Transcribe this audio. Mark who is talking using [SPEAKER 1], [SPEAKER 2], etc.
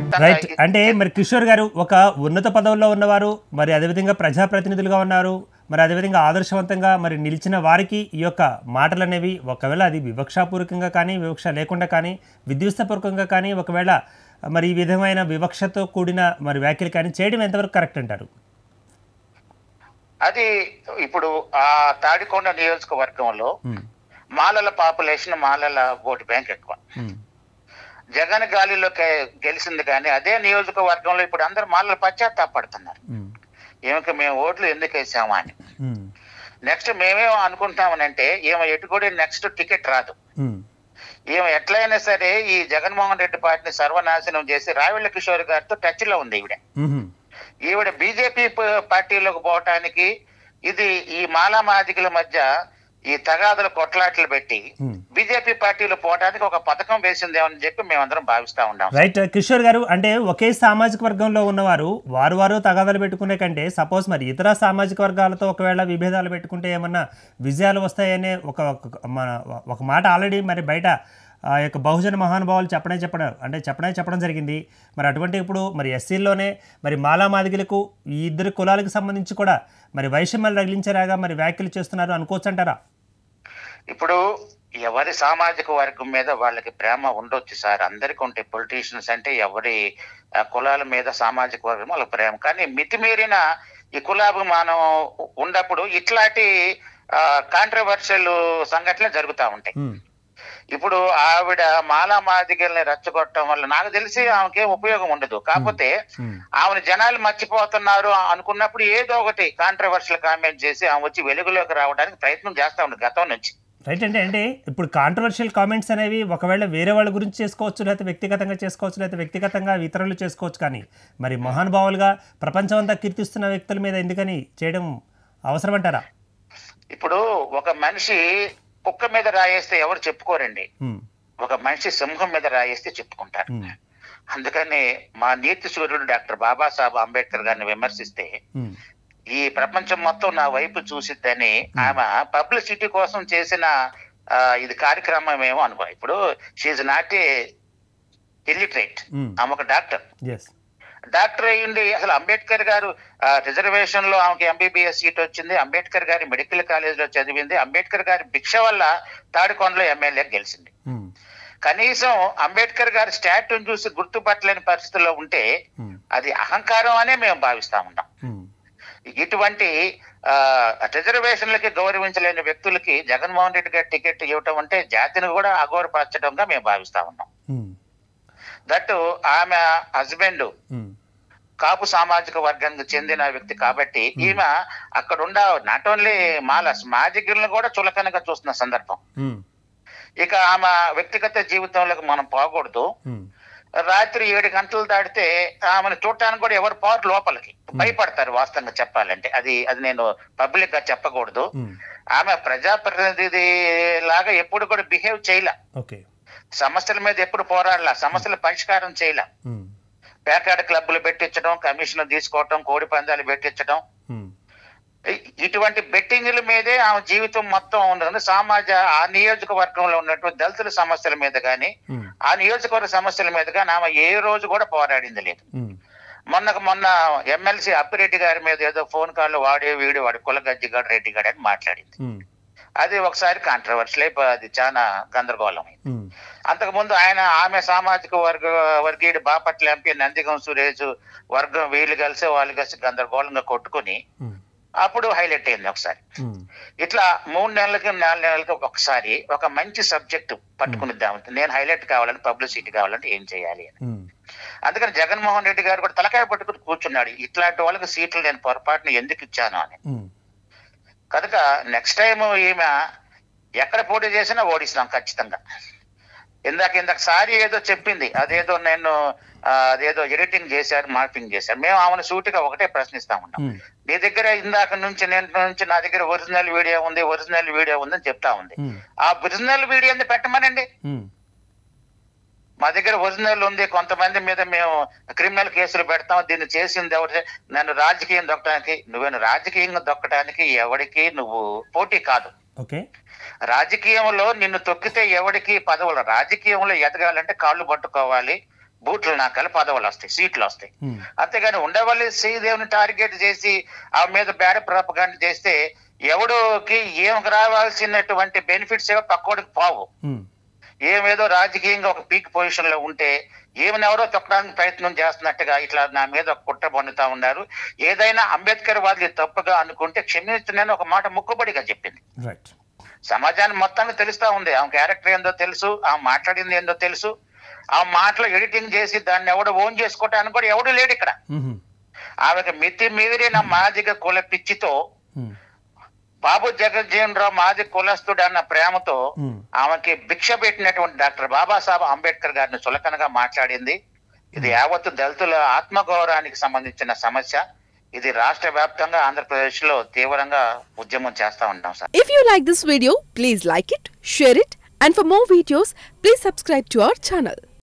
[SPEAKER 1] మొత్తంగా
[SPEAKER 2] రైట్ అంటే మరి కిషోర్ గారు ఒక ఉన్నత పదవుల్లో ఉన్నవారు మరి అదేవిధంగా ప్రజాప్రతినిధులుగా ఉన్నారు మరి అదేవిధంగా ఆదర్శవంతంగా మరి నిలిచిన వారికి ఈ యొక్క మాటలు అనేవి ఒకవేళ అది వివక్షాపూర్వకంగా కానీ వివక్ష లేకుండా కానీ విధ్యుస్తపూర్వకంగా కానీ ఒకవేళ మరి ఈ విధమైన వివక్షతో కూడిన మరి వ్యాఖ్యలు కానీ చేయడం ఎంతవరకు కరెక్ట్ అంటారు
[SPEAKER 1] అది ఇప్పుడు ఆ తాడికొండ నియోజకవర్గంలో
[SPEAKER 2] ఉమ్,
[SPEAKER 1] మాలల పాపులేషన్ మాలల ఓటు బ్యాంక్ ఎక్కువ
[SPEAKER 2] ఉమ్,
[SPEAKER 1] జగన్ గాలిలో కే- గెలిచింది కానీ అదే నియోజకవర్గంలో ఇప్పుడు అందరు మాలలు పశ్చాత్తాపడుతున్నారు
[SPEAKER 2] ఉమ్,
[SPEAKER 1] ఏమికి మేము ఓట్లు ఎందుకు వేసామా అని
[SPEAKER 2] ఉమ్,
[SPEAKER 1] నెక్స్ట్ మేమేం అనుకుంటామనంటే ఏమో ఎటు కూడా నెక్స్ట్ టికెట్ రాదు
[SPEAKER 2] ఉమ్,
[SPEAKER 1] ఈమె ఎట్లయినా సరే ఈ జగన్మోహన్ రెడ్డి పార్టీని సర్వనాశనం చేసి రావెళ్ళ కిషోర్ గారితో టచ్ లో ఉంది ఈవిడ
[SPEAKER 2] ఉమ్,
[SPEAKER 1] ఈవిడ బీజేపీ పార్టీలోకి పోవటానికి ఇది ఈ మాలామాదికుల మధ్య ఈ తగాదుల కొట్లాట్లు పెట్టి
[SPEAKER 2] ఉమ్.
[SPEAKER 1] బీజేపీ పార్టీలో పోవడానికి ఒక పథకం వేసిందేమని చెప్పి మేమందరం భావిస్తా ఉన్నాం
[SPEAKER 2] రైట్ కిషోర్ గారు అంటే ఒకే సామాజిక వర్గంలో ఉన్నవారు వారు వారు తగాదాలు పెట్టుకునే కంటే సపోజ్ మరి ఇతర సామాజిక వర్గాలతో ఒకవేళ విభేదాలు పెట్టుకుంటే ఏమన్నా విజయాలు వస్తాయనే ఒక ఒక- మన ఒక మాట ఆల్రెడీ మరి బయట ఆ యొక్క బహుజన మహానుభావులు చెప్పడే చెప్పడం అంటే చెప్పడే చెప్పడం జరిగింది మరి అటువంటి ఇప్పుడు మరి ఎస్సీల్లోనే మరి మాలా మాదిగలకు ఈ ఇద్దరు కులాలకు సంబంధించి కూడా మరి వైషమ్యాలు రగిలించేలాగా మరి వ్యాఖ్యలు చేస్తున్నారు అనుకోవచ్చు అంటారా
[SPEAKER 1] ఇప్పుడు ఎవరి సామాజిక వర్గం మీద వాళ్ళకి ప్రేమ ఉండొచ్చు సార్ అందరికి ఉంటాయి పొలిటీషియన్స్ అంటే ఎవరి ఆ, కులాల మీద సామాజిక వర్గం వాళ్ళకి ప్రేమ కానీ మితిమీరిన ఈ కులాభిమానం ఉన్నప్పుడు ఇట్లాంటి కాంట్రవర్షియల్ సంఘటనలు జరుగుతూ ఉంటాయి
[SPEAKER 2] ఉమ్,
[SPEAKER 1] ఇప్పుడు ఆవిడ మాలా మాదిగల్ని రెచ్చగొట్టడం వల్ల నాకు తెలిసి ఆమెకి ఉపయోగం ఉండదు కాకపోతే
[SPEAKER 2] ఉమ్.
[SPEAKER 1] ఆమెను జనాలు మర్చిపోతున్నారు అనుకున్నప్పుడు ఏదో ఒకటి కాంట్రవర్షియల్ కామెంట్ చేసి ఆమె వచ్చి వెలుగులోకి రావడానికి ప్రయత్నం చేస్తా ఉంది గతం నుంచి
[SPEAKER 2] రైట్ అంటే అంటే ఇప్పుడు కాంట్రవర్షియల్ కామెంట్స్ అనేవి ఒకవేళ వేరే వాళ్ళ గురించి చేసుకోవచ్చు లేకపోతే వ్యక్తిగతంగా చేసుకోవచ్చు లేకపోతే వ్యక్తిగతంగా ఇతరులు చేసుకోవచ్చు కానీ మరి మహానుభావులుగా ప్రపంచం అంతా కీర్తిస్తున్న వ్యక్తుల మీద ఎందుకని చేయడం అవసరం అంటారా
[SPEAKER 1] ఇప్పుడు ఒక మనిషి కుక్క మీద రాయేస్తే ఎవరు చెప్పుకోరండి
[SPEAKER 2] ఉమ్,
[SPEAKER 1] ఒక మనిషి సింహం మీద రాయేస్తే చెప్పుకుంటారు
[SPEAKER 2] ఉమ్,
[SPEAKER 1] అందుకని మా నీతి సూర్యుడు డాక్టర్ బాబాసాహెబ్ అంబేద్కర్ గారిని విమర్శిస్తే
[SPEAKER 2] ఉమ్,
[SPEAKER 1] ఈ ప్రపంచం మొత్తం నా వైపు చూసిద్దని ఆమె పబ్లిసిటీ కోసం చేసిన ఆ, ఇది కార్యక్రమం ఏమో అనుకో ఇప్పుడు she not a illiterate
[SPEAKER 2] um,
[SPEAKER 1] ఆమె ఒక డాక్టర్
[SPEAKER 2] ఎస్
[SPEAKER 1] డాక్టర్ అయ్యిండి అసలు అంబేద్కర్ గారు రిజర్వేషన్ లో ఆమెకి ఎంబీబీఎస్ సీట్ వచ్చింది అంబేద్కర్ గారి మెడికల్ కాలేజ్ లో చదివింది అంబేద్కర్ గారి భిక్ష వల్ల తాడికొండలో ఎమ్మెల్యే గెలిచింది
[SPEAKER 2] ఉమ్,
[SPEAKER 1] కనీసం అంబేద్కర్ గారి స్టాట్యూని చూసి గుర్తుపట్టలేని పరిస్థితుల్లో ఉంటే
[SPEAKER 2] ఉమ్,
[SPEAKER 1] అది అహంకారం అనే మేము భావిస్తా ఉన్నాం
[SPEAKER 2] ఉమ్,
[SPEAKER 1] ఇటువంటి ఆ, రిజర్వేషన్లకి గౌరవించలేని వ్యక్తులకి జగన్మోహన్ రెడ్డి గారి టికెట్ ఇవ్వటం అంటే జాతిని కూడా అగౌరపరచడంగా మేము భావిస్తా ఉన్నాం
[SPEAKER 2] ఉమ్,
[SPEAKER 1] దట్టు ఆమె హస్బెండ్
[SPEAKER 2] ఉమ్,
[SPEAKER 1] కాపు సామాజిక వర్గానికి చెందిన వ్యక్తి కాబట్టి ఈమె అక్కడ ఉండ నాట్ ఓన్లీ మాలస్ మాదిగిరిని కూడా చులకనగా చూస్తున్న సందర్భం
[SPEAKER 2] ఉమ్,
[SPEAKER 1] ఇక ఆమె వ్యక్తిగత జీవితంలోకి మనం పోకూడదు
[SPEAKER 2] ఉమ్,
[SPEAKER 1] రాత్రి ఏడు గంటలు దాటితే ఆమెను చూడటానికి కూడా ఎవరు పోరు లోపలికి భయపడతారు వాస్తవంగా చెప్పాలంటే అది అది నేను పబ్లిక్ గా చెప్పకూడదు
[SPEAKER 2] ఉమ్,
[SPEAKER 1] ఆమె ప్రజాప్రతినిధి లాగా ఎప్పుడు కూడా బిహేవ్ చేయలే
[SPEAKER 2] ఓకే
[SPEAKER 1] సమస్యల మీద ఎప్పుడు పోరాడలా సమస్యల పరిష్కారం చేయలే
[SPEAKER 2] ఉమ్,
[SPEAKER 1] పేకాడ క్లబ్బులు పెట్టించడం కమిషన్లు తీసుకోవటం కోడి పందాలు పెట్టించడం
[SPEAKER 2] ఉమ్,
[SPEAKER 1] ఇ- ఇటువంటి బెట్టింగ్ల మీదే ఆమె జీవితం మొత్తం ఉండదు సమాజ ఆ నియోజకవర్గంలో ఉన్నటువంటి దళితుల సమస్యల మీద కానీ
[SPEAKER 2] ఉమ్,
[SPEAKER 1] ఆ నియోజకవర్గ సమస్యల మీద కానీ ఆమె ఏ రోజు కూడా పోరాడింది లేదు
[SPEAKER 2] ఉమ్,
[SPEAKER 1] మొన్నకు మొన్న ఎమ్మెల్సీ అప్పిరెడ్డి గారి మీద ఏదో ఫోన్ కాల్ వాడే వీడు వాడి కులగజ్జిగాడు రెడ్డి గాడు అని మాట్లాడింది
[SPEAKER 2] ఉమ్,
[SPEAKER 1] అది ఒకసారి కాంట్రవర్షియల్ అయిపో అది చాలా గందరగోళం అయింది
[SPEAKER 2] ఉమ్,
[SPEAKER 1] అంతకుముందు ఆయన ఆమె సామాజిక వర్గ వర్గీయుడు బాపట్ల ఎంపీ నందిగం సురేష్ వర్గం వీళ్ళు కలిసి వాళ్ళు కలిసి గందరగోళంగా కొట్టుకుని
[SPEAKER 2] ఉమ్,
[SPEAKER 1] అప్పుడు హైలైట్ అయింది ఒకసారి
[SPEAKER 2] ఉమ్,
[SPEAKER 1] ఇట్లా మూడు నెలలకి నాలుగు నెలలకి ఒకసారి ఒక మంచి సబ్జెక్ట్ పట్టుకునిద్దాం నేను హైలైట్ కావాలని పబ్లిసిటీ కావాలంటే ఏం చేయాలి అని
[SPEAKER 2] ఉమ్,
[SPEAKER 1] అందుకని జగన్మోహన్ రెడ్డి గారు కూడా తలకాయ పట్టుకుని కూర్చున్నాడు ఇట్లాంటి వాళ్ళకి సీట్లు నేను పొరపాటున ఎందుకు ఇచ్చాను అని
[SPEAKER 2] ఉమ్,
[SPEAKER 1] కనుక నెక్స్ట్ టైం ఈమె ఎక్కడ పోటీ చేసినా ఓడిస్తాం ఖచ్చితంగా ఇందాక ఇందాక సారి ఏదో చెప్పింది అదేదో నేను ఆ, అదేదో ఎడిటింగ్ చేశారు మార్పింగ్ చేశారు మేము ఆమెను సూటిగా ఒకటే ప్రశ్నిస్తా ఉన్నాం
[SPEAKER 2] ఉమ్,
[SPEAKER 1] నీ దగ్గర ఇందాక నుంచి నేను నుంచి నా దగ్గర ఒరిజినల్ వీడియో ఉంది ఒరిజినల్ వీడియో ఉంది అని చెప్తా ఉంది
[SPEAKER 2] ఉమ్,
[SPEAKER 1] ఆ ఒరిజినల్ వీడియో పెట్టమనండి
[SPEAKER 2] ఉమ్,
[SPEAKER 1] మా దగ్గర ఒరిజినల్ ఉంది కొంతమంది మీద మేము క్రిమినల్ కేసులు పెడతాం దీన్ని చేసింది ఎవరి నన్ను రాజకీయం దొక్కడానికి నువ్వేను రాజకీయంగా దొక్కడానికి ఎవరికి నువ్వు పోటీ కాదు
[SPEAKER 2] ఓకే
[SPEAKER 1] రాజకీయంలో నిన్ను తొక్కితే ఎవరికి పదవులు రాజకీయంలో ఎదగాలంటే కాళ్ళు పట్టుకోవాలి బూట్లు నాకాలి పదవులు వస్తాయి సీట్లు వస్తాయి
[SPEAKER 2] ఉమ్,
[SPEAKER 1] అంతేగాని ఉండవల్లి శ్రీదేవిని టార్గెట్ చేసి ఆమె మీద బేడ ప్రాపగాండ చేస్తే ఎవడోకి ఏం రావాల్సినటువంటి బెనిఫిట్స్ ఏవో పక్కోడికి పోవు
[SPEAKER 2] ఉమ్,
[SPEAKER 1] ఏమేదో రాజకీయంగా ఒక పీక్ పొజిషన్ లో ఉంటే ఏమనెవరో తొక్కడానికి ప్రయత్నం చేస్తున్నట్టుగా ఇట్లా నా మీద ఒక కుట్ర పొందుతా ఉన్నారు ఏదైనా అంబేద్కర్ వాది తప్పుగా అనుకుంటే క్షమించునని ఒక మాట ముక్కుబడిగా చెప్పింది
[SPEAKER 2] రైట్
[SPEAKER 1] సమాజాన్ని మొత్తాన్ని తెలుస్తా ఉంది ఆమె క్యారెక్టర్ ఏందో తెలుసు ఆమె మాట్లాడింది ఏందో తెలుసు ఆ మాటలో ఎడిటింగ్ చేసి దాన్ని ఎవడు ఓన్ చేసుకోవటానికి కూడా ఎవడు లేడు ఇక్కడ
[SPEAKER 2] ఉహుం,
[SPEAKER 1] ఆమెకు మితి మీరిన మాదిగ కుల పిచ్చితో
[SPEAKER 2] ఉమ్,
[SPEAKER 1] బాబు జగజ్జీవన్ రావు మాది కులస్తుడు అన్న ప్రేమతో
[SPEAKER 2] ఉమ్,
[SPEAKER 1] ఆమెకి భిక్ష పెట్టినటువంటి డాక్టర్ బాబాసాహెబ్ అంబేద్కర్ గారిని చులకనగా మాట్లాడింది ఇది యావత్తు దళితుల ఆత్మగౌరవానికి సంబంధించిన సమస్య ఇది రాష్ట్ర వ్యాప్తంగా ఆంధ్రప్రదేశ్ లో తీవ్రంగా ఉద్యమం చేస్తా ఉంటాం sir
[SPEAKER 3] If you like this video, please like it, share it, and for more videos, please subscribe to our channel.